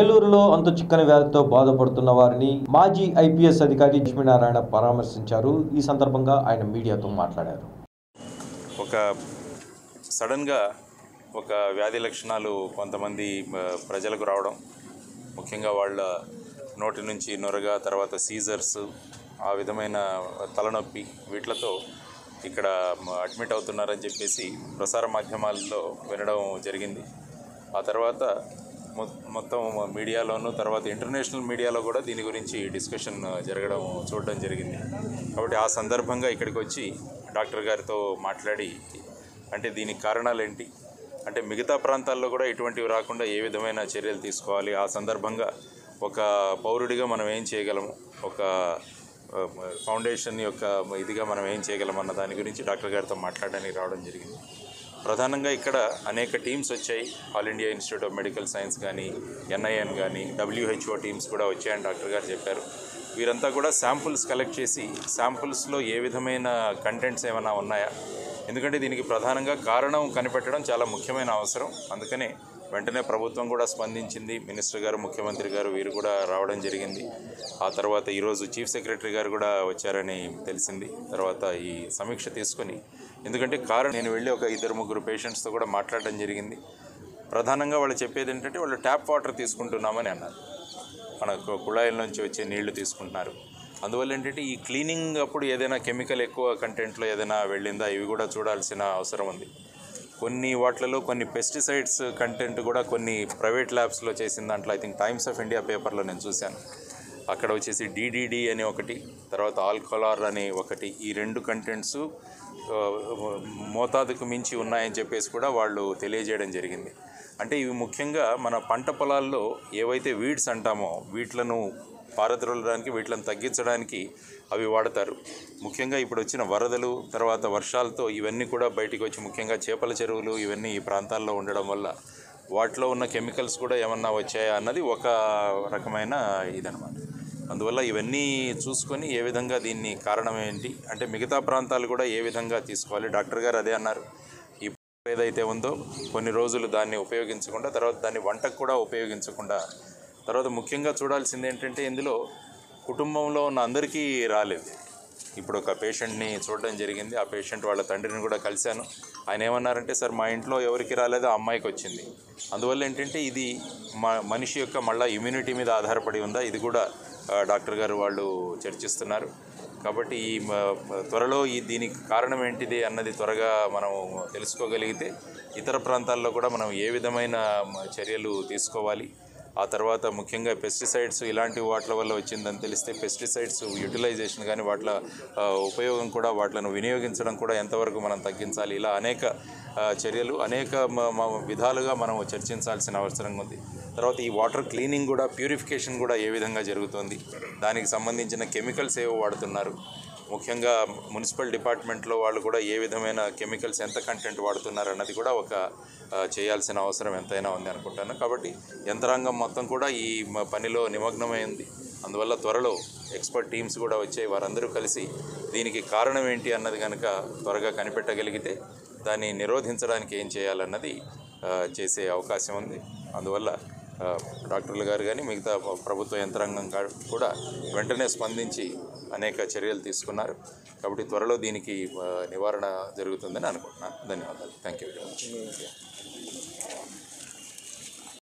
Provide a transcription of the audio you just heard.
ఏలూరులో అంతు చిక్కని వ్యాధితో బాధపడుతున్న వారిని మాజీ ఐపీఎస్ అధికారి లక్ష్మీనారాయణ పరామర్శించారు ఈ సందర్భంగా ఆయన మీడియాతో మాట్లాడారు ఒక సడన్గా ఒక వ్యాధి లక్షణాలు కొంతమంది ఆ, ప్రజలకు రావడం ముఖ్యంగా వాళ్ళ నోటి నుంచి నొరగ తర్వాత సీజర్స్ ఆ విధమైన తలనొప్పి వీటిలతో ఇక్కడ మ- అడ్మిట్ అవుతున్నారని చెప్పేసి ప్రసార మాధ్యమాల్లో వినడం జరిగింది ఆ తర్వాత మొ- మొత్తం మీడియాలోను తర్వాత ఇంటర్నేషనల్ మీడియాలో కూడా దీని గురించి డిస్కషన్ జరగడం చూడడం జరిగింది కాబట్టి ఆ సందర్భంగా ఇక్కడికి వచ్చి డాక్టర్ గారితో మాట్లాడి అంటే దీనికి కారణాలు ఏంటి అంటే మిగతా ప్రాంతాల్లో కూడా ఇటువంటివి రాకుండా ఏ విధమైన చర్యలు తీసుకోవాలి ఆ సందర్భంగా ఒక పౌరుడిగా మనం ఏం చేయగలము ఒక ఆ, ఫౌండేషన్ యొక్క ఇదిగా మనం ఏం చేయగలం అన్న దాని గురించి డాక్టర్ గారితో మాట్లాడడానికి రావడం జరిగింది ప్రధానంగా ఇక్కడ అనేక టీమ్స్ వచ్చాయి all India institute of medical science కానీ ఎన్ఐఎన్ కానీ డబ్ల్యూహెచ్ఓ టీమ్స్ కూడా వచ్చాయని డాక్టర్ గారు చెప్పారు వీరంతా కూడా శాంపుల్స్ కలెక్ట్ చేసి శాంపుల్స్లో ఏ విధమైన కంటెంట్స్ ఏమైనా ఉన్నాయా ఎందుకంటే దీనికి ప్రధానంగా కారణం కనిపెట్టడం చాలా ముఖ్యమైన అవసరం అందుకనే వెంటనే ప్రభుత్వం కూడా స్పందించింది మినిస్టర్ గారు ముఖ్యమంత్రి గారు వీరు కూడా రావడం జరిగింది ఆ తర్వాత ఈరోజు చీఫ్ సెక్రటరీ గారు కూడా వచ్చారని తెలిసింది తర్వాత ఈ సమీక్ష తీసుకొని ఎందుకంటే కారణం నేను వెళ్ళి ఒక ఇద్దరు ముగ్గురు పేషెంట్స్తో కూడా మాట్లాడడం జరిగింది ప్రధానంగా వాళ్ళు చెప్పేది ఏంటంటే వాళ్ళు ట్యాప్ వాటర్ తీసుకుంటున్నామని అన్నారు మన కు- కుళాయిల నుంచి వచ్చే నీళ్లు తీసుకుంటున్నారు అందువల్ల ఏంటంటే ఈ క్లీనింగ్ అప్పుడు ఏదైనా కెమికల్ ఎక్కువ కంటెంట్లో ఏదైనా వెళ్ళిందా ఇవి కూడా చూడాల్సిన అవసరం ఉంది కొన్ని వాటిలలో కొన్ని పెస్టిసైడ్స్ కంటెంట్ కూడా కొన్ని ప్రైవేట్ ల్యాబ్స్లో చేసిన దాంట్లో I think Times of India పేపర్లో నేను చూశాను అక్కడ వచ్చేసి డిడిడి అని ఒకటి తర్వాత ఆల్కలార్ అని ఒకటి ఈ రెండు కంటెంట్స్ మోతాదుకు మించి ఉన్నాయని చెప్పేసి కూడా వాళ్ళు తెలియజేయడం జరిగింది అంటే ఇవి ముఖ్యంగా మన పంట పొలాల్లో ఏవైతే వీడ్స్ అంటామో వీటిలను పారద్రోలడానికి వీటిని తగ్గించడానికి అవి వాడతారు ముఖ్యంగా ఇప్పుడు వచ్చిన వరదలు తర్వాత వర్షాలతో ఇవన్నీ కూడా బయటికి వచ్చి ముఖ్యంగా చేపల చెరువులు ఇవన్నీ ఈ ప్రాంతాల్లో ఉండడం వల్ల వాటిలో ఉన్న కెమికల్స్ కూడా ఏమన్నా వచ్చాయా అన్నది ఒక రకమైన ఇదనమాట అందువల్ల ఇవన్నీ చూసుకొని ఏ విధంగా దీన్ని కారణం ఏంటి అంటే మిగతా ప్రాంతాలు కూడా ఏ విధంగా తీసుకోవాలి డాక్టర్ గారు అదే అన్నారు ఈ ఏదైతే ఉందో కొన్ని రోజులు దాన్ని ఉపయోగించకుండా తర్వాత దాన్ని వంటకు కూడా ఉపయోగించకుండా తర్వాత ముఖ్యంగా చూడాల్సింది ఏంటంటే ఇందులో కుటుంబంలో ఉన్న అందరికీ రాలేదు ఇప్పుడు ఒక పేషెంట్ని చూడడం జరిగింది ఆ పేషెంట్ వాళ్ళ తండ్రిని కూడా కలిశాను ఆయన ఏమన్నారంటే సార్ మా ఇంట్లో ఎవరికి రాలేదో ఆ అమ్మాయికి వచ్చింది అందువల్ల ఏంటంటే ఇది మా మనిషి యొక్క మళ్ళీ ఇమ్యూనిటీ మీద ఆధారపడి ఉందా ఇది కూడా ఆ, డాక్టర్ గారు వాళ్ళు చర్చిస్తున్నారు కాబట్టి ఈ మ- మ- త్వరలో ఈ దీనికి కారణం ఏంటిది అన్నది త్వరగా మనం తెలుసుకోగలిగితే ఇతర ప్రాంతాల్లో కూడా మనం ఏ విధమైన మ- చర్యలు తీసుకోవాలి ఆ తర్వాత ముఖ్యంగా పెస్టిసైడ్స్ ఇలాంటి వాటి వల్ల వచ్చిందని తెలిస్తే పెస్టిసైడ్స్ యూటిలైజేషన్ కానీ వాటి ఆ, ఉపయోగం కూడా వాటిని వినియోగించడం కూడా ఎంతవరకు మనం తగ్గించాలి ఇలా అనేక ఆ, చర్యలు అనేక మ- మ- విధాలుగా మనం చర్చించాల్సిన అవసరం ఉంది తర్వాత ఈ వాటర్ క్లీనింగ్ కూడా ప్యూరిఫికేషన్ కూడా ఏ విధంగా జరుగుతుంది దానికి సంబంధించిన కెమికల్స్ ఏవో వాడుతున్నారు ముఖ్యంగా మున్సిపల్ డిపార్ట్మెంట్లో వాళ్ళు కూడా ఏ విధమైన కెమికల్స్ ఎంత కంటెంట్ వాడుతున్నారు అన్నది కూడా ఒక ఆ, చేయాల్సిన అవసరం ఎంతైనా ఉంది అనుకుంటాను కాబట్టి యంత్రాంగం మొత్తం కూడా ఈ మ- పనిలో నిమగ్నమైంది అందువల్ల త్వరలో ఎక్స్పర్ట్ టీమ్స్ కూడా వచ్చాయి వారందరూ కలిసి దీనికి కారణం ఏంటి అన్నది కనుక త్వరగా కనిపెట్టగలిగితే దాన్ని నిరోధించడానికి ఏం చేయాలన్నది ఆ, చేసే అవకాశం ఉంది అందువల్ల ఆ, డాక్టర్లు గారు కానీ మిగతా ప్రభుత్వ యంత్రాంగం కా- కూడా వెంటనే స్పందించి అనేక చర్యలు తీసుకున్నారు కాబట్టి త్వరలో దీనికి ఆ, నివారణ జరుగుతుందని అనుకుంటున్నాను ధన్యవాదాలు థ్యాంక్ యూ వెరీ మచ్